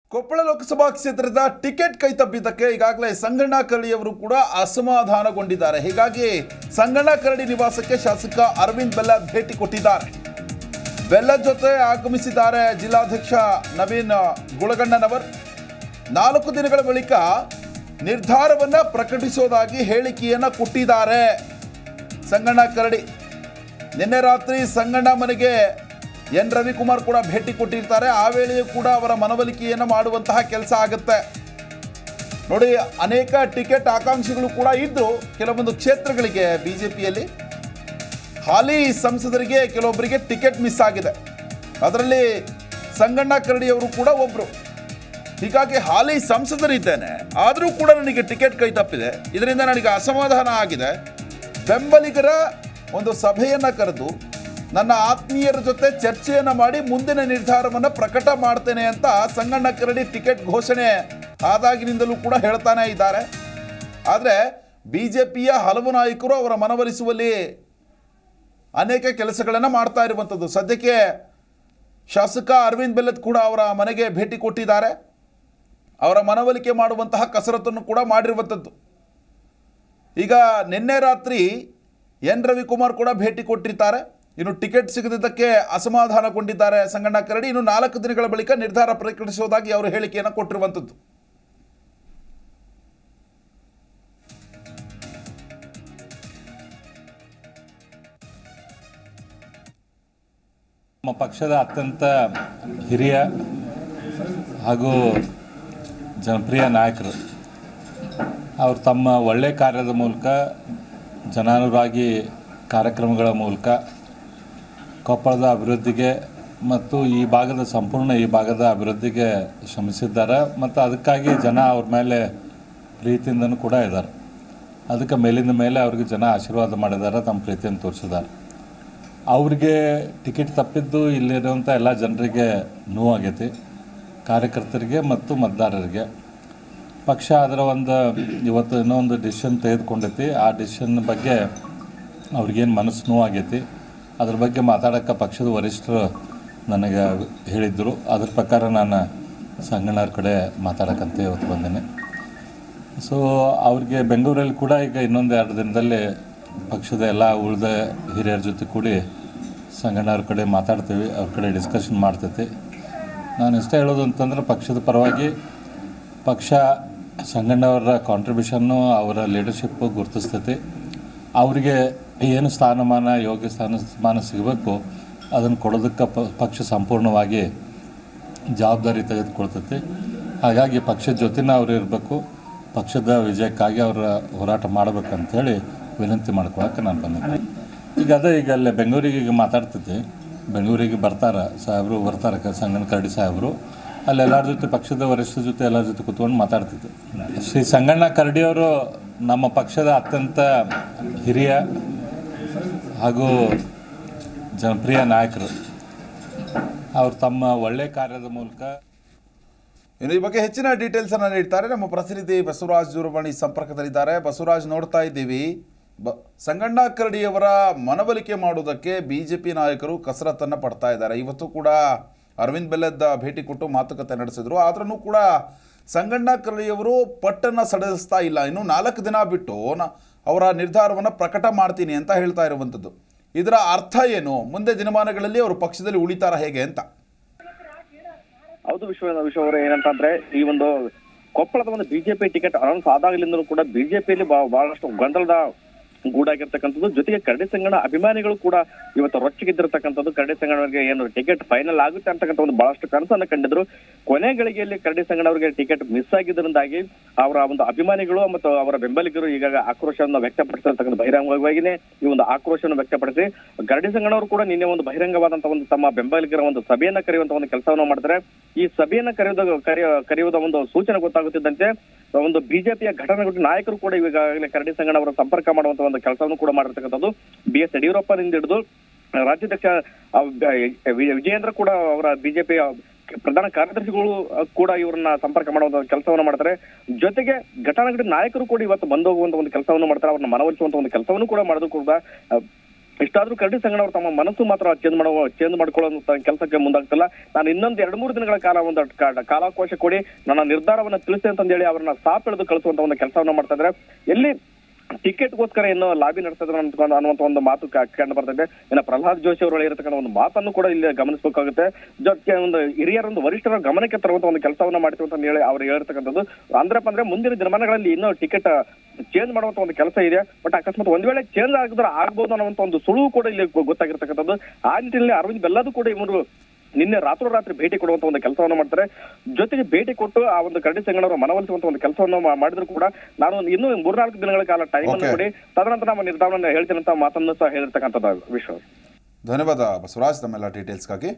ಕೊಪ್ಪಳ ಲೋಕಸಭಾ ಕ್ಷೇತ್ರದ ಟಿಕೆಟ್ ಕೈತಪ್ಪಿದ್ದಕ್ಕೆ ಈಗಾಗಲೇ ಸಂಗಣ್ಣ ಕರಡಿಯವರು ಕೂಡ ಅಸಮಾಧಾನಗೊಂಡಿದ್ದಾರೆ ಹೀಗಾಗಿ ಸಂಗಣ್ಣ ಕರಡಿ ನಿವಾಸಕ್ಕೆ ಶಾಸಕ ಅರವಿಂದ್ ಬೆಲ್ಲ ಭೇಟಿ ಕೊಟ್ಟಿದ್ದಾರೆ ಬೆಲ್ಲ ಜೊತೆ ಆಗಮಿಸಿದ್ದಾರೆ ಜಿಲ್ಲಾಧ್ಯಕ್ಷ ನವೀನ್ ಗುಳಗಣ್ಣನವರ್ ನಾಲ್ಕು ದಿನಗಳ ಬಳಿಕ ನಿರ್ಧಾರವನ್ನ ಪ್ರಕಟಿಸೋದಾಗಿ ಹೇಳಿಕೆಯನ್ನ ಕೊಟ್ಟಿದ್ದಾರೆ ಸಂಗಣ್ಣ ಕರಡಿ ನಿನ್ನೆ ರಾತ್ರಿ ಸಂಗಣ್ಣ ಮನೆಗೆ ಎನ್ ರವಿಕುಮಾರ್ ಕೂಡ ಭೇಟಿ ಕೊಟ್ಟಿರ್ತಾರೆ ಆ ವೇಳೆಯೂ ಕೂಡ ಅವರ ಮನವೊಲಿಕೆಯನ್ನು ಮಾಡುವಂತಹ ಕೆಲಸ ಆಗುತ್ತೆ ನೋಡಿ ಅನೇಕ ಟಿಕೆಟ್ ಆಕಾಂಕ್ಷಿಗಳು ಕೂಡ ಇದ್ದು ಕೆಲವೊಂದು ಕ್ಷೇತ್ರಗಳಿಗೆ ಬಿ ಜೆ ಪಿಯಲ್ಲಿ ಹಾಲಿ ಸಂಸದರಿಗೆ ಕೆಲವೊಬ್ಬರಿಗೆ ಟಿಕೆಟ್ ಮಿಸ್ ಆಗಿದೆ ಅದರಲ್ಲಿ ಸಂಗಣ್ಣ ಕರಡಿಯವರು ಕೂಡ ಒಬ್ಬರು ಹೀಗಾಗಿ ಹಾಲಿ ಸಂಸದರಿದ್ದೇನೆ ಆದರೂ ಕೂಡ ನನಗೆ ಟಿಕೆಟ್ ಕೈ ತಪ್ಪಿದೆ ಇದರಿಂದ ನನಗೆ ಅಸಮಾಧಾನ ಆಗಿದೆ ಬೆಂಬಲಿಗರ ಒಂದು ಸಭೆಯನ್ನು ಕರೆದು ನನ್ನ ಆತ್ಮೀಯರ ಜೊತೆ ಚರ್ಚೆಯನ್ನು ಮಾಡಿ ಮುಂದಿನ ನಿರ್ಧಾರವನ್ನು ಪ್ರಕಟ ಮಾಡ್ತೇನೆ ಅಂತ ಸಂಗಣ್ಣ ಕರಡಿ ಟಿಕೆಟ್ ಘೋಷಣೆ ಆದಾಗಿನಿಂದಲೂ ಕೂಡ ಹೇಳ್ತಾನೆ ಇದ್ದಾರೆ ಆದರೆ ಬಿ ಜೆ ಪಿಯ ಹಲವು ನಾಯಕರು ಅವರ ಮನವೊಲಿಸುವಲ್ಲಿ ಅನೇಕ ಕೆಲಸಗಳನ್ನು ಮಾಡ್ತಾ ಇರುವಂಥದ್ದು ಸದ್ಯಕ್ಕೆ ಶಾಸಕ ಅರವಿಂದ್ ಬೆಲ್ಲದ್ ಕೂಡ ಅವರ ಮನೆಗೆ ಭೇಟಿ ಕೊಟ್ಟಿದ್ದಾರೆ ಅವರ ಮನವೊಲಿಕೆ ಮಾಡುವಂತಹ ಕಸರತ್ತನ್ನು ಕೂಡ ಮಾಡಿರುವಂಥದ್ದು ಈಗ ನಿನ್ನೆ ರಾತ್ರಿ ಎನ್ ರವಿಕುಮಾರ್ ಕೂಡ ಭೇಟಿ ಕೊಟ್ಟಿರ್ತಾರೆ ಇನ್ನು ಟಿಕೆಟ್ ಸಿಗದಿದ್ದಕ್ಕೆ ಅಸಮಾಧಾನಗೊಂಡಿದ್ದಾರೆ ಸಂಗಣ್ಣ ಕರಡಿ ಇನ್ನು ನಾಲ್ಕು ದಿನಗಳ ಬಳಿಕ ನಿರ್ಧಾರ ಪ್ರಕಟಿಸುವುದಾಗಿ ಅವರು ಹೇಳಿಕೆಯನ್ನು ಕೊಟ್ಟಿರುವಂಥದ್ದು ನಮ್ಮ ಪಕ್ಷದ ಅತ್ಯಂತ ಹಿರಿಯ ಹಾಗೂ ಜನಪ್ರಿಯ ನಾಯಕರು ಅವರು ತಮ್ಮ ಒಳ್ಳೆಯ ಕಾರ್ಯದ ಮೂಲಕ ಜನಾನುರಾಗಿ ಕಾರ್ಯಕ್ರಮಗಳ ಮೂಲಕ ಕೊಪ್ಪಳದ ಅಭಿವೃದ್ಧಿಗೆ ಮತ್ತು ಈ ಭಾಗದ ಸಂಪೂರ್ಣ ಈ ಭಾಗದ ಅಭಿವೃದ್ಧಿಗೆ ಶ್ರಮಿಸಿದ್ದಾರೆ ಮತ್ತು ಅದಕ್ಕಾಗಿ ಜನ ಅವ್ರ ಮೇಲೆ ಪ್ರೀತಿಯಿಂದನೂ ಕೂಡ ಇದ್ದಾರೆ ಅದಕ್ಕೆ ಮೇಲಿಂದ ಮೇಲೆ ಅವ್ರಿಗೆ ಜನ ಆಶೀರ್ವಾದ ಮಾಡಿದ್ದಾರೆ ತಮ್ಮ ಪ್ರೀತಿಯನ್ನು ತೋರಿಸಿದ್ದಾರೆ ಅವ್ರಿಗೆ ಟಿಕೆಟ್ ತಪ್ಪಿದ್ದು ಇಲ್ಲಿರುವಂಥ ಎಲ್ಲ ಜನರಿಗೆ ನೋವಾಗೈತಿ ಕಾರ್ಯಕರ್ತರಿಗೆ ಮತ್ತು ಮತದಾರರಿಗೆ ಪಕ್ಷ ಅದರ ಒಂದು ಇವತ್ತು ಇನ್ನೂ ಒಂದು ಡಿಸಿಷನ್ ತೆಗೆದುಕೊಂಡೈತಿ ಆ ಡಿಸಿಷನ್ ಬಗ್ಗೆ ಅವ್ರಿಗೇನು ಮನಸ್ಸು ನೋವಾಗೈತಿ ಅದ್ರ ಬಗ್ಗೆ ಮಾತಾಡೋಕ್ಕೆ ಪಕ್ಷದ ವರಿಷ್ಠರು ನನಗೆ ಹೇಳಿದ್ದರು ಅದ್ರ ಪ್ರಕಾರ ನಾನು ಸಂಗಣ್ಣವ್ರ ಕಡೆ ಮಾತಾಡೋಕ್ಕಂತ ಇವತ್ತು ಬಂದೇನೆ ಸೊ ಅವ್ರಿಗೆ ಬೆಂಗಳೂರಲ್ಲಿ ಕೂಡ ಈಗ ಇನ್ನೊಂದು ಎರಡು ದಿನದಲ್ಲಿ ಪಕ್ಷದ ಎಲ್ಲ ಉಳಿದ ಹಿರಿಯರ ಜೊತೆ ಕೂಡಿ ಸಂಗಣ್ಣವ್ರ ಕಡೆ ಮಾತಾಡ್ತೀವಿ ಅವ್ರ ಕಡೆ ಡಿಸ್ಕಷನ್ ಮಾಡ್ತೈತಿ ನಾನು ಇಷ್ಟ ಹೇಳೋದು ಅಂತಂದ್ರೆ ಪಕ್ಷದ ಪರವಾಗಿ ಪಕ್ಷ ಸಂಗಣ್ಣವರ ಕಾಂಟ್ರಿಬ್ಯೂಷನ್ನು ಅವರ ಲೀಡರ್ಶಿಪ್ಪು ಗುರುತಿಸ್ತೈತಿ ಅವರಿಗೆ ಏನು ಸ್ಥಾನಮಾನ ಯೋಗ್ಯ ಸ್ಥಾನಮಾನ ಸಿಗಬೇಕು ಅದನ್ನು ಕೊಡೋದಕ್ಕೆ ಪ ಪಕ್ಷ ಸಂಪೂರ್ಣವಾಗಿ ಜವಾಬ್ದಾರಿ ತೆಗೆದುಕೊಳ್ತೈತಿ ಹಾಗಾಗಿ ಪಕ್ಷದ ಜೊತೆನೇ ಅವರು ಇರಬೇಕು ಪಕ್ಷದ ವಿಜಯಕ್ಕಾಗಿ ಅವರ ಹೋರಾಟ ಮಾಡಬೇಕಂತೇಳಿ ವಿನಂತಿ ಮಾಡ್ಕೊಳಕ್ಕೆ ನಾನು ಬಂದಿದ್ದೆ ಈಗ ಅದೇ ಈಗ ಅಲ್ಲೇ ಬೆಂಗಳೂರಿಗೆ ಈಗ ಮಾತಾಡ್ತೈತಿ ಬೆಂಗಳೂರಿಗೆ ಬರ್ತಾರೆ ಸಾಹೇಬರು ಬರ್ತಾರೆ ಕ- ಸಂಗನ ಕರಡಿ ಸಾಹೇಬರು ಅಲ್ಲಿ ಎಲ್ಲರ ಜೊತೆ ಪಕ್ಷದ ವರಿಷ್ಠರ ಜೊತೆ ಎಲ್ಲರ ಜೊತೆ ಕೂತ್ಕೊಂಡು ಮಾತಾಡ್ತಿದ್ದೆ ಶ್ರೀ ಸಂಗಣ್ಣ ಕರಡಿಯವರು ನಮ್ಮ ಪಕ್ಷದ ಅತ್ಯಂತ ಹಿರಿಯ ಹಾಗೂ ಜನಪ್ರಿಯ ನಾಯಕರು ಅವರು ತಮ್ಮ ಒಳ್ಳೆಯ ಕಾರ್ಯದ ಮೂಲಕ ಇನ್ನು ಈ ಬಗ್ಗೆ ಹೆಚ್ಚಿನ ಡೀಟೇಲ್ಸ್ ಅನ್ನು ನೀಡ್ತಾರೆ ನಮ್ಮ ಪ್ರತಿನಿಧಿ ಬಸವರಾಜ್ ದೂರವಾಣಿ ಸಂಪರ್ಕದಲ್ಲಿದ್ದಾರೆ ಬಸವರಾಜ್ ನೋಡ್ತಾ ಇದ್ದೀವಿ ಬ ಸಂಗಣ್ಣ ಕರಡಿಯವರ ಮನವೊಲಿಕೆ ಮಾಡುವುದಕ್ಕೆ ಬಿ ಜೆ ಪಿ ನಾಯಕರು ಕಸರತ್ತನ್ನು ಪಡ್ತಾ ಇದ್ದಾರೆ ಇವತ್ತು ಕೂಡ ಅರವಿಂದ್ ಬೆಲ್ಲದ ಭೇಟಿ ಕೊಟ್ಟು ಮಾತುಕತೆ ನಡೆಸಿದ್ರು ಆದ್ರೂ ಕೂಡ ಸಂಗಣ್ಣ ಕರಡಿಯವರು ಪಟ್ಟನ್ನು ಸಡಿಲಿಸ್ತಾ ಇಲ್ಲ ಇನ್ನು ನಾಲ್ಕು ದಿನ ಬಿಟ್ಟು ನ- ಅವರ ನಿರ್ಧಾರವನ್ನು ಪ್ರಕಟ ಮಾಡ್ತೀನಿ ಅಂತ ಹೇಳ್ತಾ ಇರುವಂಥದ್ದು ಇದರ ಅರ್ಥ ಏನು ಮುಂದೆ ದಿನಮಾನಗಳಲ್ಲಿ ಅವರು ಪಕ್ಷದಲ್ಲಿ ಉಳಿತಾರ ಹೇಗೆ ಅಂತ ಹೌದು ವಿಶ್ವ ವಿಶ್ವ ಅವರೇ ಏನಂತಂದ್ರೆ ಈ ಒಂದು ಕೊಪ್ಪಳದ ಒಂದು ಬಿಜೆಪಿ ಟಿಕೆಟ್ ಅನೌನ್ಸ್ ಆದಾಗಲಿಂದಲೂ ಕೂಡ ಬಿಜೆಪಿಯಲ್ಲಿ ಬಹಳಷ್ಟು ಗೊಂದಲದ ಗೂಡಾಗಿರ್ತಕ್ಕಂಥದ್ದು ಜೊತೆಗೆ ಕರಡಿ ಸಂಗಣ ಅಭಿಮಾನಿಗಳು ಕೂಡ ಇವತ್ತು ರೊಚ್ಚಿಗೆದ್ದಿರ್ತಕ್ಕಂಥದ್ದು ಕರಡಿ ಸಂಗಣ್ಣವರಿಗೆ ಏನು ಟಿಕೆಟ್ ಫೈನಲ್ ಆಗುತ್ತೆ ಅಂತಕ್ಕಂಥ ಒಂದು ಬಹಳಷ್ಟು ಕನಸನ್ನ ಕಂಡಿದ್ರು ಕೊನೆ ಗಳಿಗೆಯಲ್ಲಿ ಕರಡಿ ಸಂಗಣ್ಣವರಿಗೆ ಟಿಕೆಟ್ ಮಿಸ್ ಆಗಿದ್ದರಿಂದಾಗಿ ಅವರ ಒಂದು ಅಭಿಮಾನಿಗಳು ಮತ್ತು ಅವರ ಬೆಂಬಲಿಗರು ಈಗಾಗ ಆಕ್ರೋಶವನ್ನು ವ್ಯಕ್ತಪಡಿಸಿರ್ತಕ್ಕಂಥ ಬಹಿರಂಗವಾಗಿನೇ ಈ ಒಂದು ಆಕ್ರೋಶವನ್ನು ವ್ಯಕ್ತಪಡಿಸಿ ಗರಡಿ ಸಂಗಣ್ಣವರು ಕೂಡ ನಿನ್ನೆ ಒಂದು ಬಹಿರಂಗವಾದಂತಹ ಒಂದು ತಮ್ಮ ಬೆಂಬಲಿಗರ ಒಂದು ಸಭೆಯನ್ನ ಕರೆಯುವಂತ ಒಂದು ಕೆಲಸವನ್ನು ಮಾಡ್ತಾರೆ ಈ ಸಭೆಯನ್ನ ಕರೆಯುವುದ ಕರೆಯ ಕರೆಯುವುದ ಒಂದು ಸೂಚನೆ ಗೊತ್ತಾಗುತ್ತಿದ್ದಂತೆ ಒಂದು ಬಿಜೆಪಿಯ ಘಟನೆಗಳು ನಾಯಕರು ಕೂಡ ಈಗಾಗಲೇ ಕರಡಿ ಸಂಗಣ್ಣ ಅವರ ಸಂಪರ್ಕ ಮಾಡುವಂತ ಒಂದು ಕೆಲಸವನ್ನು ಕೂಡ ಮಾಡಿರ್ತಕ್ಕಂಥದ್ದು ಬಿ ಎಸ್ ಯಡಿಯೂರಪ್ಪನಿಂದ ಹಿಡಿದು ರಾಜ್ಯಾಧ್ಯಕ್ಷ ಆ, ವಿ- ವಿಜಯೇಂದ್ರ ಕೂಡ ಅವರ ಬಿಜೆಪಿಯ ಪ್ರಧಾನ ಕಾರ್ಯದರ್ಶಿಗಳು ಕೂಡ ಇವ್ರನ್ನ ಸಂಪರ್ಕ ಮಾಡುವಂತ ಕೆಲಸವನ್ನು ಮಾಡ್ತಾರೆ ಜೊತೆಗೆ ಘಟನಾಘಟಿ ನಾಯಕರು ಕೂಡ ಇವತ್ತು ಬಂದು ಹೋಗುವಂತ ಒಂದು ಕೆಲಸವನ್ನು ಮಾಡ್ತಾರೆ ಅವ್ರನ್ನ ಮನವೊಲಿಸುವಂತ ಒಂದು ಕೆಲಸವನ್ನು ಕೂಡ ಮಾಡೋದು ಕೂಡ ಆ, ಇಷ್ಟಾದ್ರೂ ಕರಡಿ ಸಂಗಣ್ಣ ಅವರು ತಮ್ಮ ಮನಸ್ಸು ಮಾತ್ರ ಚೇಂಜ್ ಮಾಡುವ ಚೇಂಜ್ ಮಾಡ್ಕೊಳ್ಳೋ ಕೆಲಸಕ್ಕೆ ಮುಂದಾಗ್ತಿಲ್ಲ ನಾನು ಇನ್ನೊಂದು ಎರಡು ಮೂರು ದಿನಗಳ ಕಾಲ ಒಂದು ಕಾ- ಕಾಲಾವಕಾಶ ಕೊಡಿ ನನ್ನ ನಿರ್ಧಾರವನ್ನ ತಿಳಿಸಿ ಅಂತಂದೇಳಿ ಅವ್ರನ್ನ ಸಾಪ್ ಎಳೆದು ಕಳಿಸುವಂತ ಒಂದು ಕೆಲಸವನ್ನ ಮಾಡ್ತಾ ಇದ್ದಾರೆ ಎಲ್ಲಿ ಟಿಕೆಟ್ಗೋಸ್ಕರ ಏನೋ ಲಾಬಿ ನಡೆಸಿದ್ರು ಅನ್ಕೊಂಡು ಅನ್ನುವಂತ ಒಂದು ಮಾತು ಕ- ಕಂಡು ಬರ್ತಿದೆ ಇನ್ನು ಪ್ರಹ್ಲಾದ್ ಜೋಶಿ ಅವರು ಹೇಳಿರ್ತಕ್ಕಂಥ ಒಂದು ಮಾತನ್ನು ಕೂಡ ಇಲ್ಲಿ ಗಮನಿಸಬೇಕಾಗುತ್ತೆ ಜೊತೆಗೆ ಒಂದು ಹಿರಿಯರ ಒಂದು ವರಿಷ್ಠರ ಗಮನಕ್ಕೆ ತರುವಂತ ಒಂದು ಕೆಲಸವನ್ನ ಮಾಡ್ತೀವಿ ಅಂತ ಹೇಳಿ ಅವ್ರು ಹೇಳಿರ್ತಕ್ಕಂಥದ್ದು ಅಂದ್ರಪ್ಪ ಅಂದ್ರೆ ಮುಂದಿನ ದಿನಮಾನಗಳಲ್ಲಿ ಇನ್ನೂ ಟಿಕೆಟ್ ಚೇಂಜ್ ಮಾಡುವಂತ ಒಂದು ಕೆಲಸ ಇದೆ ಬಟ್ ಅಕಸ್ಮಾತ್ ಒಂದ್ ವೇಳೆ ಚೇಂಜ್ ಆಗಿದ್ರೆ ಆಗ್ಬೋದು ಅನ್ನುವಂತ ಒಂದು ಸುಳುವು ಕೂಡ ಇಲ್ಲಿ ಗೊ- ಗೊತ್ತಾಗಿರ್ತಕ್ಕಂಥದ್ದು ಆ ನಿಟ್ಟಿನಲ್ಲಿ ಅರವಿಂದ್ ಬೆಲ್ಲದು ಕೂಡ ಇವರು ನಿನ್ನೆ ರಾತ್ರೋರಾತ್ರಿ ಭೇಟಿ ಕೊಡುವಂತ ಒಂದು ಕೆಲಸವನ್ನು ಮಾಡ್ತಾರೆ ಜೊತೆಗೆ ಭೇಟಿ ಕೊಟ್ಟು ಆ ಒಂದು ಕರಡಿ ಸಂಗಣ್ಣವರ ಮನವೊಲಿಸುವಂತ ಒಂದು ಕೆಲಸವನ್ನು ಮಾ- ಮಾಡಿದ್ರು ಕೂಡ ನಾನು ಒಂದು ಇನ್ನೂ ಮೂರ್ನಾಲ್ಕು ದಿನಗಳ ಕಾಲ ಟೈಮ್ ಅನ್ನು Okay. ಕೊಡಿ ತದನಂತರ ನಮ್ಮ ನಿರ್ಧಾರವನ್ನು ಹೇಳ್ತೀನಿ ಅಂತ ಮಾತನ್ನು ಸಹ ಹೇಳಿರ್ತಕ್ಕಂಥದ್ದು ವಿಶ್ವ ಧನ್ಯವಾದ ಬಸವರಾಜ್ ತಮ್ಮೆಲ್ಲ ಡೀಟೇಲ್ಸ್ಗಾಗಿ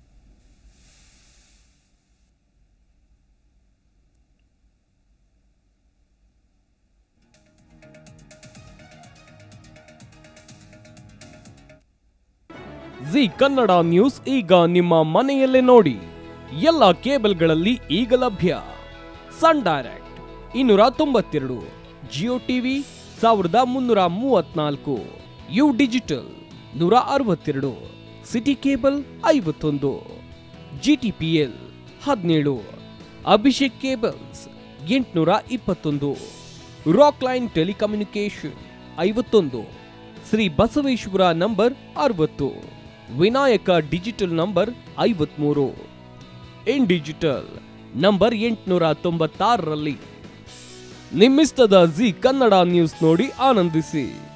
ಜಿ ಕನ್ನಡ ನ್ಯೂಸ್ ಈಗ ನಿಮ್ಮ ಮನೆಯಲ್ಲೇ ನೋಡಿ ಎಲ್ಲ ಕೇಬಲ್ಗಳಲ್ಲಿ ಈಗ ಲಭ್ಯ ಸನ್ ಡೈರೆಕ್ಟ್ ಇನ್ನೂರ ತೊಂಬತ್ತೆರಡು ಜಿಯೋ ಟಿವಿ ಸಾವಿರದ ಮುನ್ನೂರ ಮೂವತ್ನಾಲ್ಕು ಯು ಡಿಜಿಟಲ್ ನೂರ ಅರವತ್ತೆರಡು ಸಿಟಿ ಕೇಬಲ್ ಐವತ್ತೊಂದು ಜಿ ಟಿ ಪಿ ಎಲ್ ಹದಿನೇಳು ಅಭಿಷೇಕ್ ಕೇಬಲ್ಸ್ ಎಂಟುನೂರ ಇಪ್ಪತ್ತೊಂದು ರಾಕ್ ಲೈನ್ ಟೆಲಿಕಮ್ಯುನಿಕೇಶನ್ ಐವತ್ತೊಂದು ಶ್ರೀ ಬಸವೇಶ್ವರ ನಂಬರ್ ಅರವತ್ತು ವಿನಾಯಕ ಡಿಜಿಟಲ್ ನಂಬರ್ ಐವತ್ಮೂರು ಇನ್ ಡಿಜಿಟಲ್ ನಂಬರ್ ಎಂಟುನೂರ ತೊಂಬತ್ತಾರರಲ್ಲಿ ನಿಮ್ಮಿಸ್ತದ ಜಿ ಕನ್ನಡ ನ್ಯೂಸ್ ನೋಡಿ ಆನಂದಿಸಿ